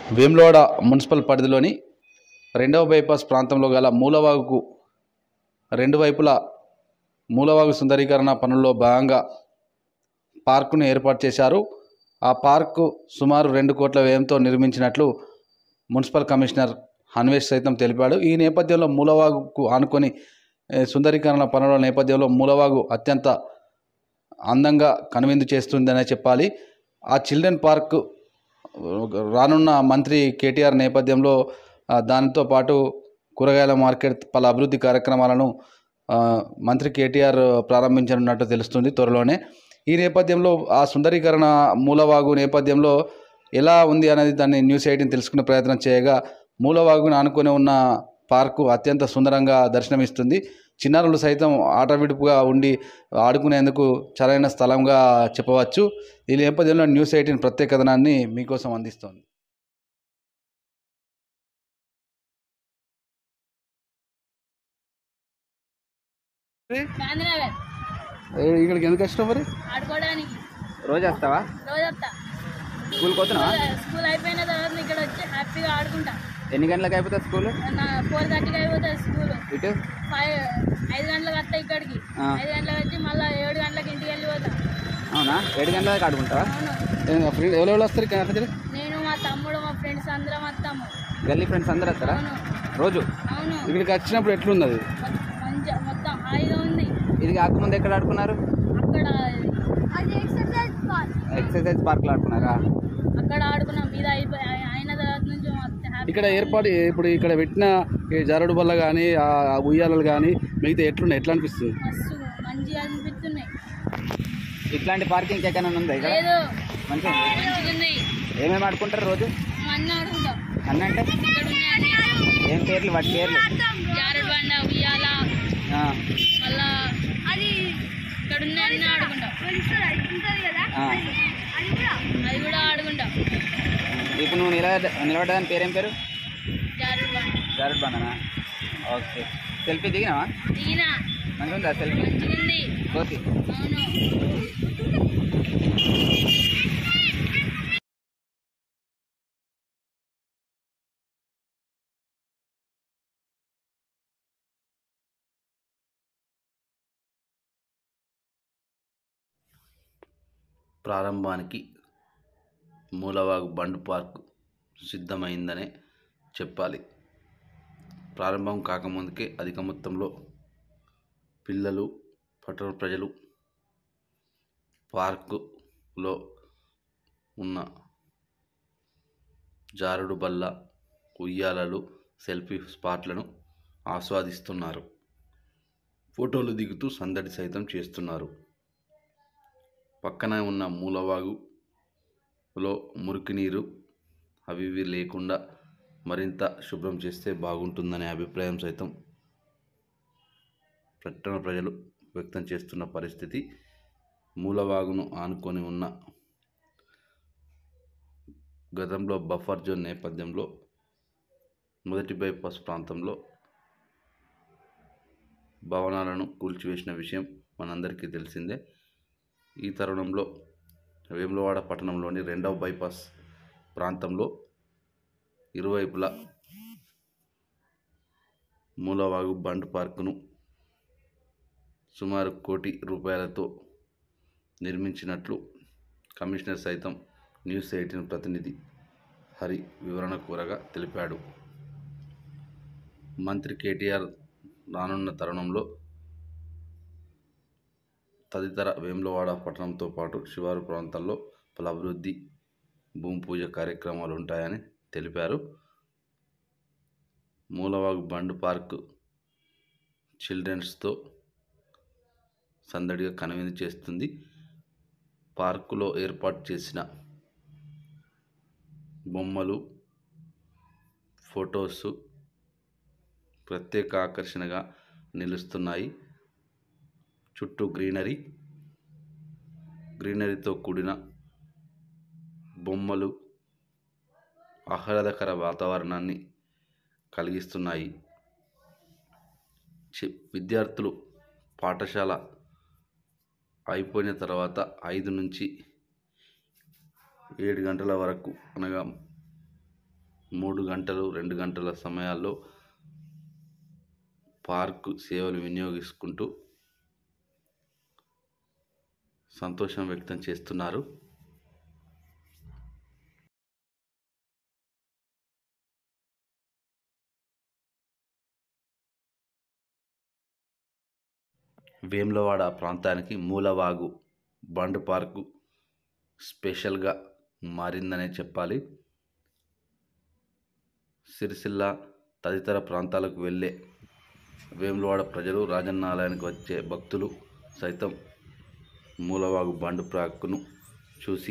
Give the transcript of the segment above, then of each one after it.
Vemulawada municipal పరిధిలోని రెండవ bypass ప్రాంతంలో గల మూలవాగుకు రెండు వైపులా మూలవాగు సుందరీకరణ పనుల్లో భాగంగా పార్కును ఏర్పాటు చేశారు ఆ పార్కు సుమారు రెండు కోట్ల వ్యయంతో నిర్మించినట్లు మున్సిపల్ కమిషనర్ హన్వేష్ సైతం తెలిపాడు ఈ నేపథ్యంలో మూలవాగుకు ఆనుకొని ఏ, సుందరీకరణ పనుల నేపథ్యంలో మూలవాగు అత్యంత అందంగా కనువిందు చేస్తుందనే చెప్పాలి ఆ చిల్డ్రన్ పార్క్ రానున్న మంత్రి కేటీఆర్ నేపథ్యంలో ఆ, దానితో పాటు కూరగాయల మార్కెట్ పలు అభివృద్ధి కార్యక్రమాలను ఆ, మంత్రి కేటీఆర్ ప్రారంభించనున్నట్టు తెలుస్తుంది త్వరలోనే ఈ నేపథ్యంలో ఆ సుందరీకరణ మూలవాగు నేపథ్యంలో ఎలా ఉంది అనేది దాన్ని న్యూస్ ఎయిటీన్ తెలుసుకునే ప్రయత్నం చేయగా మూలవాగును ఆనుకొని ఉన్న పార్కు అత్యంత సుందరంగా దర్శనమిస్తుంది చిన్నారులు సైతం ఆట విడుపుగా ఉండి ఆడుకునేందుకు సరైన స్థలంగా చెప్పవచ్చు ఈ నేపథ్యంలో న్యూస్ ఎయిటీన్ ప్రత్యేక కథనాన్ని మీకోసం అందిస్తోంది గాంధీనగర్ ఇక్కడికి ఎందుకు వచ్చినావు మరి ఆడుకోవడానికి రోజు వస్తావా రోజు వస్తా స్కూల్కి పోతున్నావా స్కూల్ అయిపోయిన తర్వాత ఇక్కడ వచ్చి హ్యాపీగా ఆడుకుంటా ఎన్ని గంటలకు అయిపోతుంది స్కూల్ నా ఫోర్ థర్టీకి అయిపోతుంది స్కూల్ ఇటు ఫైవ్ ఐదు గంటలకు వస్తా ఇక్కడికి ఆ. ఐదు గంటలకు వచ్చి మళ్ళీ ఏడు గంటలకు ఇంటికి వెళ్ళిపోతా అవునా ఏడు గంటల దాకా ఆడుకుంటావా అవును ఫ్రెండ్ ఎవరెవరు వస్తారు ఇక్కడ అక్కడ నేను మా తమ్ముడు మా ఫ్రెండ్స్ అందరం వస్తాము గల్లీ ఫ్రెండ్స్ అందరు వస్తారా అవును రోజు అవును ఇక్కడికి వచ్చినప్పుడు ఎట్లున్నది మంచిగా మొత్తం హాయిగా ఉంది ఇది కాకముందు ఎక్కడ ఆడుకున్నారు అక్కడ ఎక్సర్సైజ్ పార్క్లో ఆడుకున్నారా అక్కడ ఆడుకున్నాం మీద అయిపోయి అయిన తర్వాత నుంచి మొత్తం happy. ఇక్కడ ఏర్పాటు ఇప్పుడు ఇక్కడ పెట్టిన ఈ జారుడు బల్ల కానీ ఆ ఉయ్యాలలు కానీ మిగతా ఎట్లున్నాయి ఎట్లా అనిపిస్తుంది మస్తు మంచిగా అనిపిస్తున్నాయి ఇట్లాంటి పార్కింగ్ ఎక్కడైనా ఉందా ఇక్కడ లేదు మంచిగా ఉంది. మంచిగా ఉంది ఏమేమి ఆడుకుంటారు రోజు అన్నీ ఆడుకుంటాం అన్న అంటే ఇక్కడ ఉన్నాయి అన్నీ ఏం పేర్లు వాటి పేర్లు జారుడు బండ ఉయ్యాల ఆ, మళ్ళా అది ఇక్కడ ఉన్నాయి అన్నీ ఆడుకుంటాం ఆ. అది కూడా ఆడుకుంటాం ఇప్పుడు నువ్వు నిలబడ నిలబడడానికి పేరేం పేరు జారుడు బండ జారుడ్ బండనా ఓకే సెల్ఫీ దిగినావా దిగిన మంచిగా ఉందా సెల్ఫీ మంచిగా ఉంది కోసి అవును ప్రారంభానికి మూలవాగు బండ్ పార్క్ సిద్ధమైందనే చెప్పాలి ప్రారంభం కాకముందుకే అధిక మొత్తంలో పిల్లలు పట్టణ ప్రజలు పార్కులో ఉన్న జారుడు బల్ల ఉయ్యాలలు సెల్ఫీ స్పాట్లను ఆస్వాదిస్తున్నారు ఫోటోలు దిగుతూ సందడి సైతం చేస్తున్నారు పక్కన ఉన్న మూలవాగులో మురికి నీరు అవి ఇవి లేకుండా మరింత శుభ్రం చేస్తే బాగుంటుందనే అభిప్రాయం సైతం పట్టణ ప్రజలు వ్యక్తం చేస్తున్న పరిస్థితి మూలవాగును ఆనుకొని ఉన్న గతంలో బఫర్ జోన్ నేపథ్యంలో మొదటి బైపాస్ ప్రాంతంలో భవనాలను కూల్చివేసిన విషయం మనందరికీ తెలిసిందే ఈ తరుణంలో వేములవాడ పట్టణంలోని రెండవ బైపాస్ ప్రాంతంలో ఇరువైపులా మూలవాగు బండ్ పార్కును సుమారు కోటి రూపాయలతో నిర్మించినట్లు కమిషనర్ సైతం న్యూస్ ఎయిటీన్ ప్రతినిధి హరి వివరణ కోరగా తెలిపాడు మంత్రి కేటీఆర్ రానున్న తరుణంలో తదితర వేములవాడ పట్టణంతో పాటు శివారు ప్రాంతాల్లో పలు అభివృద్ధి భూమి పూజ కార్యక్రమాలు ఉంటాయని తెలిపారు మూలవాగు బండ్ పార్క్ చిల్డ్రన్స్తో సందడిగా కనువిందు చేస్తుంది పార్కులో ఏర్పాటు చేసిన బొమ్మలు ఫొటోస్ ప్రత్యేక ఆకర్షణగా నిలుస్తున్నాయి చుట్టూ గ్రీనరీ గ్రీనరీతో కూడిన బొమ్మలు ఆహ్లాదకర వాతావరణాన్ని కలిగిస్తున్నాయి చి- విద్యార్థులు పాఠశాల అయిపోయిన తర్వాత ఐదు నుంచి ఏడు గంటల వరకు అనగా మూడు గంటలు రెండు గంటల సమయాల్లో పార్కు సేవలు వినియోగించుకుంటూ సంతోషం వ్యక్తం చేస్తున్నారు వేములవాడ ప్రాంతానికి మూలవాగు బండ్ పార్కు స్పెషల్గా మారిందనే చెప్పాలి సిరిసిల్ల తదితర ప్రాంతాలకు వెళ్ళే వేములవాడ ప్రజలు రాజన్న ఆలయానికి వచ్చే భక్తులు సైతం మూలవాగు బండ్ పార్కును చూసి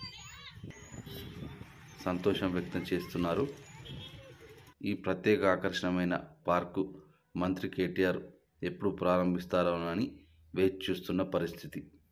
సంతోషం వ్యక్తం చేస్తున్నారు ఈ ప్రత్యేక ఆకర్షణమైన పార్కు మంత్రి కేటీఆర్ ఎప్పుడు ప్రారంభిస్తారోనని వేచి చూస్తున్న పరిస్థితి